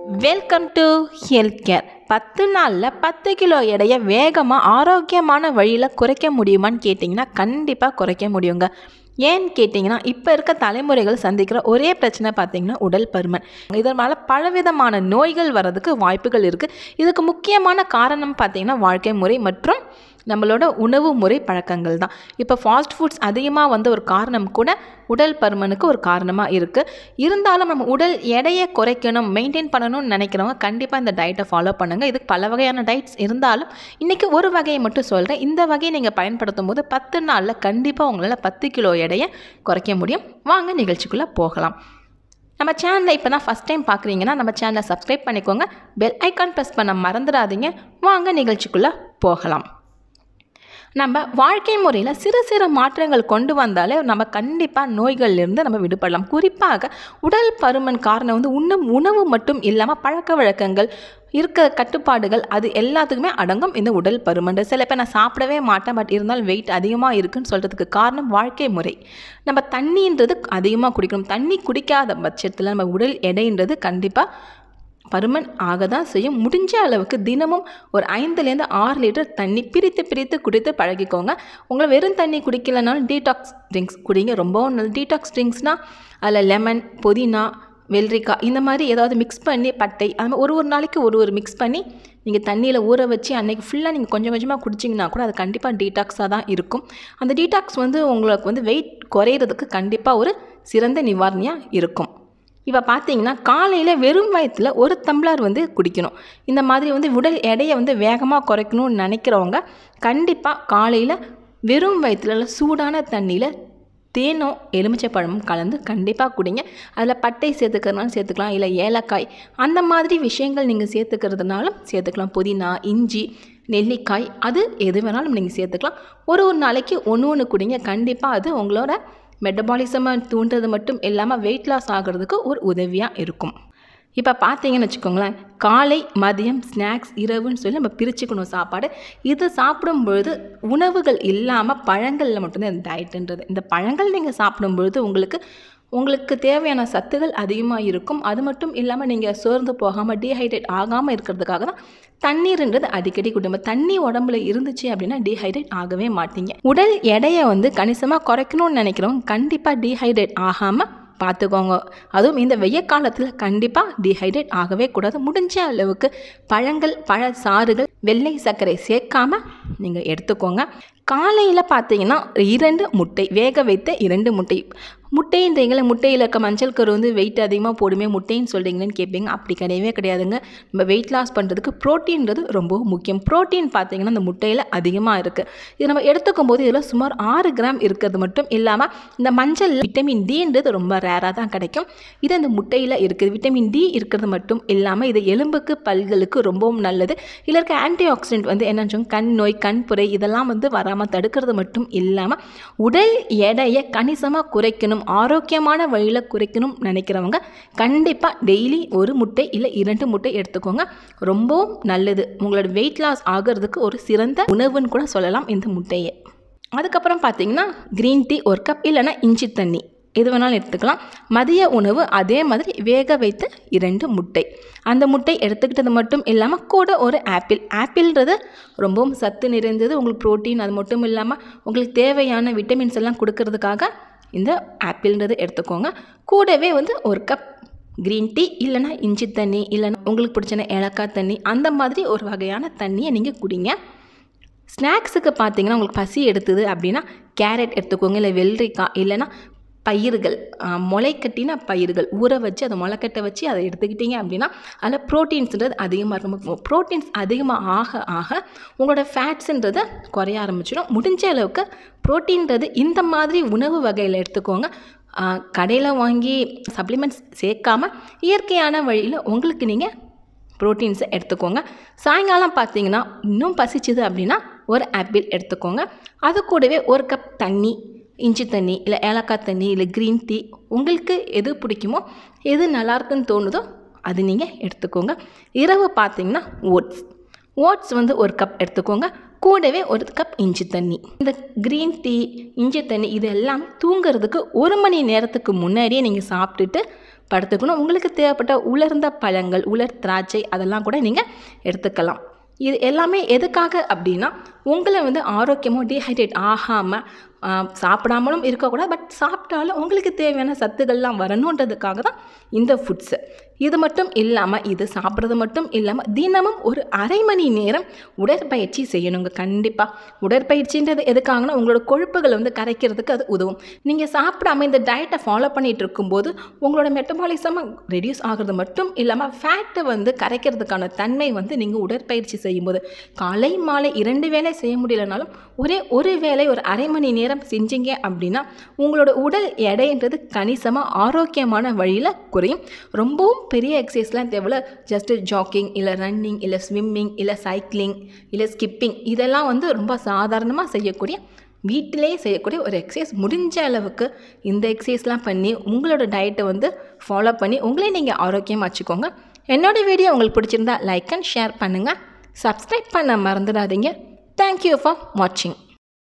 welcome to health care பத்து நாளில் பத்து கிலோ எடையை வேகமாக ஆரோக்கியமான வழியில் குறைக்க முடியுமான்னு கேட்டிங்கன்னா கண்டிப்பாக குறைக்க முடியுங்க ஏன்னு கேட்டிங்கன்னா இப்போ இருக்க தலைமுறைகள் சந்திக்கிற ஒரே பிரச்சனை பார்த்திங்கன்னா உடல் பருமன் இதனால் பலவிதமான நோய்கள் வர்றதுக்கு வாய்ப்புகள் இருக்குது இதுக்கு முக்கியமான காரணம் பார்த்திங்கன்னா வாழ்க்கை முறை மற்றும் நம்மளோட உணவு முறை பழக்கங்கள் தான் இப்போ ஃபாஸ்ட் ஃபுட்ஸ் அதிகமாக வந்த ஒரு காரணம் கூட உடல் பருமனுக்கு ஒரு காரணமாக இருக்குது இருந்தாலும் நம்ம உடல் எடையை குறைக்கணும் மெயின்டைன் பண்ணணும்னு நினைக்கிறவங்க கண்டிப்பாக இந்த டயட்டை ஃபாலோ பண்ணுங்கள் இதுக்கு பல வகையான டயட்ஸ் இருந்தாலும் இன்றைக்கி ஒரு வகையை மட்டும் சொல்கிறேன் இந்த வகையை நீங்கள் பயன்படுத்தும் போது பத்து நாளில் கண்டிப்பாக உங்களால் பத்து கிலோ எடையை குறைக்க முடியும் வாங்க நிகழ்ச்சிக்குள்ளே போகலாம் நம்ம சேனலை இப்போ தான் ஃபஸ்ட் டைம் பார்க்குறீங்கன்னா நம்ம சேனலை சப்ஸ்கிரைப் பண்ணிக்கோங்க பெல் ஐக்கான் ப்ரெஸ் பண்ண மறந்துடாதீங்க வாங்க நிகழ்ச்சிக்குள்ளே போகலாம் நம்ம வாழ்க்கை முறையில் சிறு சிறு மாற்றங்கள் கொண்டு வந்தாலே நம்ம கண்டிப்பாக நோய்கள்லேருந்து நம்ம விடுபடலாம் குறிப்பாக உடல் பருமன் காரணம் வந்து உண்ணும் உணவு மட்டும் இல்லாமல் பழக்க வழக்கங்கள் இருக்க கட்டுப்பாடுகள் அது எல்லாத்துக்குமே அடங்கும் இந்த உடல் பருமன் சில பேர் நான் சாப்பிடவே மாட்டேன் பட் இருந்தாலும் வெயிட் அதிகமாக இருக்குன்னு சொல்கிறதுக்கு காரணம் வாழ்க்கை முறை நம்ம தண்ணின்றது அதிகமாக குடிக்கணும் தண்ணி குடிக்காத பட்சத்தில் நம்ம உடல் எடைன்றது கண்டிப்பாக பருமன் ஆக தான் செய்யும் முடிஞ்ச அளவுக்கு தினமும் ஒரு ஐந்துலேருந்து ஆறு லிட்டர் தண்ணி பிரித்து பிரித்து குடித்து பழகிக்கோங்க உங்களை வெறும் தண்ணி குடிக்கலைனாலும் டீடாக்ஸ் ட்ரிங்க்ஸ் குடிங்க ரொம்பவும் நல்ல டீடாக்ஸ் ட்ரிங்க்ஸ்னால் அதில் லெமன் புதினா வெள்ளரிக்காய் இந்த மாதிரி ஏதாவது மிக்ஸ் பண்ணி பட்டை அது மாதிரி ஒரு ஒரு நாளைக்கு ஒரு ஒரு மிக்ஸ் பண்ணி நீங்கள் தண்ணியில் ஊற வச்சு அன்றைக்கி ஃபுல்லாக நீங்கள் கொஞ்சம் கொஞ்சமாக குடிச்சிங்கன்னா கூட அது கண்டிப்பாக டீடாக்ஸாக தான் இருக்கும் அந்த டீடாக்ஸ் வந்து உங்களுக்கு வந்து வெயிட் குறையிறதுக்கு கண்டிப்பாக ஒரு சிறந்த நிவாரணியாக இருக்கும் இப்போ பார்த்தீங்கன்னா காலையில் வெறும் வயிற்றில் ஒரு டம்ளர் வந்து குடிக்கணும் இந்த மாதிரி வந்து உடல் எடையை வந்து வேகமாக குறைக்கணும்னு நினைக்கிறவங்க கண்டிப்பாக காலையில் வெறும் வயிற்றில் சூடான தண்ணியில் தேனும் எலுமிச்சை பழமும் கலந்து கண்டிப்பாக குடிங்க அதில் பட்டை சேர்த்துக்கிறதுனாலும் சேர்த்துக்கலாம் இல்லை ஏலக்காய் அந்த மாதிரி விஷயங்கள் நீங்கள் சேர்த்துக்கிறதுனாலும் சேர்த்துக்கலாம் புதினா இஞ்சி நெல்லிக்காய் அது எது வேணாலும் நீங்கள் சேர்த்துக்கலாம் ஒரு ஒரு நாளைக்கு ஒன்று ஒன்று குடிங்க கண்டிப்பாக அது உங்களோட மெட்டபாலிசமை தூண்டுறது மட்டும் இல்லாமல் வெயிட் லாஸ் ஆகிறதுக்கு ஒரு உதவியாக இருக்கும் இப்போ பார்த்தீங்கன்னு வச்சுக்கோங்களேன் காலை மதியம் ஸ்நாக்ஸ் இரவுன்னு சொல்லி நம்ம பிரிச்சுக்கணும் சாப்பாடு இது சாப்பிடும் பொழுது உணவுகள் இல்லாமல் பழங்களில் மட்டும்தான் இந்த டயட்டுன்றது இந்த பழங்கள் நீங்கள் சாப்பிடும் பொழுது உங்களுக்கு உங்களுக்கு தேவையான சத்துகள் அதிகமாக இருக்கும் அது மட்டும் இல்லாமல் நீங்கள் சோர்ந்து போகாமல் டீஹைட்ரேட் ஆகாமல் இருக்கிறதுக்காக தான் தண்ணீர்ன்றது அடிக்கடி குடிக்கும் தண்ணி உடம்புல இருந்துச்சு அப்படின்னா டீஹைட்ரேட் ஆகவே மாட்டீங்க உடல் எடையை வந்து கணிசமாக குறைக்கணும்னு நினைக்கிறவங்க கண்டிப்பாக டீஹைட்ரேட் ஆகாமல் பார்த்துக்கோங்க அதுவும் இந்த வெய்ய காலத்தில் கண்டிப்பாக டீஹைட்ரேட் ஆகவே கூடாது முடிஞ்ச அளவுக்கு பழங்கள் பழ சாறுகள் வெள்ளை சர்க்கரை சேர்க்காம நீங்கள் எடுத்துக்கோங்க காலையில் பார்த்தீங்கன்னா இரண்டு முட்டை வேக வைத்த இரண்டு முட்டை முட்டைன்றீங்களே முட்டையில் இருக்க மஞ்சள் கரு வந்து வெயிட் அதிகமாக போடுமே முட்டைன்னு சொல்கிறீங்களேன்னு கேட்பீங்க அப்படி கிடையவே கிடையாதுங்க நம்ம வெயிட் லாஸ் பண்ணுறதுக்கு ப்ரோட்டீன்றது ரொம்ப முக்கியம் ப்ரோட்டீன் பார்த்தீங்கன்னா இந்த முட்டையில் அதிகமாக இருக்குது இது நம்ம எடுத்துக்கும் போது இதில் சுமார் ஆறு கிராம் இருக்கிறது மட்டும் இல்லாமல் இந்த மஞ்சள் விட்டமின் டின்றது ரொம்ப ரேராக தான் கிடைக்கும் இது அந்த முட்டையில் இருக்குது விட்டமின் டி இருக்கிறது மட்டும் இல்லாமல் இது எலும்புக்கு பல்களுக்கு ரொம்பவும் நல்லது இதில் இருக்க ஆன்டி ஆக்சிடென்ட் வந்து என்னன்னு கண் நோய் கண்புரை இதெல்லாம் வந்து வராமல் தடுக்கிறது மட்டும் இல்லாமல் உடல் எடையை கணிசமாக குறைக்கணும் ஆரோக்கியமான வழியில் குறைக்கணும் நினைக்கிறவங்க கண்டிப்பாக டெய்லி ஒரு முட்டை இல்லை இரண்டு முட்டை எடுத்துக்கோங்க ரொம்பவும் நல்லது உங்களோட வெயிட் லாஸ் ஆகிறதுக்கு ஒரு சிறந்த உணவுன்னு கூட சொல்லலாம் இந்த முட்டையை அதுக்கப்புறம் பார்த்தீங்கன்னா க்ரீன் டீ ஒரு கப் இல்லைன்னா இஞ்சி தண்ணி எது வேணாலும் எடுத்துக்கலாம் மதிய உணவு அதே மாதிரி வேக வைத்த இரண்டு முட்டை அந்த முட்டை எடுத்துக்கிட்டது மட்டும் இல்லாமல் கூட ஒரு ஆப்பிள் ஆப்பிள்ன்றது ரொம்பவும் சத்து நிறைந்தது உங்களுக்கு ப்ரோட்டீன் அது மட்டும் இல்லாமல் உங்களுக்கு தேவையான விட்டமின்ஸ் எல்லாம் கொடுக்கறதுக்காக இந்த ஆப்பிள்ன்றது எடுத்துக்கோங்க கூடவே வந்து ஒரு கப் க்ரீன் டீ இல்லைனா இஞ்சி தண்ணி இல்லைனா உங்களுக்கு பிடிச்சன ஏலக்காய் தண்ணி அந்த மாதிரி ஒரு வகையான தண்ணியை நீங்கள் குடிங்க ஸ்நாக்ஸுக்கு பார்த்தீங்கன்னா உங்களுக்கு பசி எடுத்தது அப்படின்னா கேரட் எடுத்துக்கோங்க இல்லை வெள்ளரிக்காய் இல்லைனா பயிர்கள் முளை கட்டின பயிர்கள் ஊற வச்சு அதை முளைக்கட்ட வச்சு அதை எடுத்துக்கிட்டிங்க அப்படின்னா அதில் ப்ரோட்டீன்ஸுன்றது அதிகமாக இருக்கும் ப்ரோட்டீன்ஸ் அதிகமாக ஆக ஆக உங்களோட ஃபேட்ஸுன்றதை குறைய ஆரம்பிச்சிடும் முடிஞ்ச அளவுக்கு ப்ரோட்டீன்றது இந்த மாதிரி உணவு வகையில் எடுத்துக்கோங்க கடையில் வாங்கி சப்ளிமெண்ட்ஸ் சேர்க்காமல் இயற்கையான வழியில் உங்களுக்கு நீங்கள் ப்ரோட்டீன்ஸை எடுத்துக்கோங்க சாயங்காலம் பார்த்தீங்கன்னா இன்னும் பசிச்சுது அப்படின்னா ஒரு ஆப்பிள் எடுத்துக்கோங்க அது கூடவே ஒரு கப் தண்ணி இஞ்சி தண்ணி இல்லை ஏலக்காய் தண்ணி இல்லை க்ரீன் டீ உங்களுக்கு எது பிடிக்குமோ எது நல்லாயிருக்குன்னு தோணுதோ அது நீங்கள் எடுத்துக்கோங்க இரவு பார்த்தீங்கன்னா ஓட்ஸ் ஓட்ஸ் வந்து ஒரு கப் எடுத்துக்கோங்க கூடவே ஒரு கப் இஞ்சி தண்ணி இந்த க்ரீன் டீ இஞ்சி தண்ணி இது எல்லாமே தூங்குறதுக்கு ஒரு மணி நேரத்துக்கு முன்னாடியே நீங்கள் சாப்பிட்டுட்டு படுத்துக்கணும் உங்களுக்கு தேவைப்பட்ட உலர்ந்த பழங்கள் உலர் திராட்சை அதெல்லாம் கூட நீங்கள் எடுத்துக்கலாம் இது எல்லாமே எதுக்காக அப்படின்னா உங்களை வந்து ஆரோக்கியமாக டீஹைட்ரேட் ஆகாமல் சாப்பிடாமலும் இருக்கக்கூடாது பட் சாப்பிட்டாலும் உங்களுக்கு தேவையான சத்துக்கள்லாம் வரணுன்றதுக்காக தான் இந்த ஃபுட்ஸு இது மட்டும் இல்லாமல் இது சாப்பிட்றது மட்டும் இல்லாமல் தினமும் ஒரு அரை மணி நேரம் உடற்பயிற்சி செய்யணுங்க கண்டிப்பாக உடற்பயிற்சின்றது எதுக்காகனா உங்களோட கொழுப்புகளை வந்து கரைக்கிறதுக்கு அது உதவும் நீங்கள் சாப்பிடாம இந்த டயட்டை ஃபாலோ பண்ணிகிட்டு இருக்கும்போது உங்களோட மெட்டபாலிசம் ரெடியூஸ் ஆகிறது மட்டும் இல்லாமல் ஃபேட்டை வந்து கரைக்கிறதுக்கான தன்மை வந்து நீங்கள் உடற்பயிற்சி செய்யும்போது காலை மாலை இரண்டு வேளை செய்ய முடியலனாலும் ஒரே ஒரு வேளை ஒரு அரை மணி நேரம் செஞ்சீங்க அப்படின்னா உங்களோட உடல் எடைன்றது கணிசமாக ஆரோக்கியமான வழியில் குறையும் ரொம்பவும் பெரிய எக்ஸசைஸ்லாம் தேவையில்ல ஜஸ்ட்டு ஜாக்கிங் இல்லை ரன்னிங் இல்லை ஸ்விம்மிங் இல்லை சைக்கிளிங் இல்லை ஸ்கிப்பிங் இதெல்லாம் வந்து ரொம்ப சாதாரணமாக செய்யக்கூடிய வீட்டிலே செய்யக்கூடிய ஒரு எக்ஸசைஸ் முடிஞ்ச அளவுக்கு இந்த எக்ஸசைஸ்லாம் பண்ணி உங்களோட டயட்டை வந்து ஃபாலோ பண்ணி உங்களே நீங்கள் ஆரோக்கியமாக வச்சுக்கோங்க என்னோடய வீடியோ உங்களுக்கு பிடிச்சிருந்தா லைக் அண்ட் ஷேர் பண்ணுங்கள் சப்ஸ்கிரைப் பண்ண மறந்துடாதீங்க தேங்க்யூ ஃபார் வாட்சிங்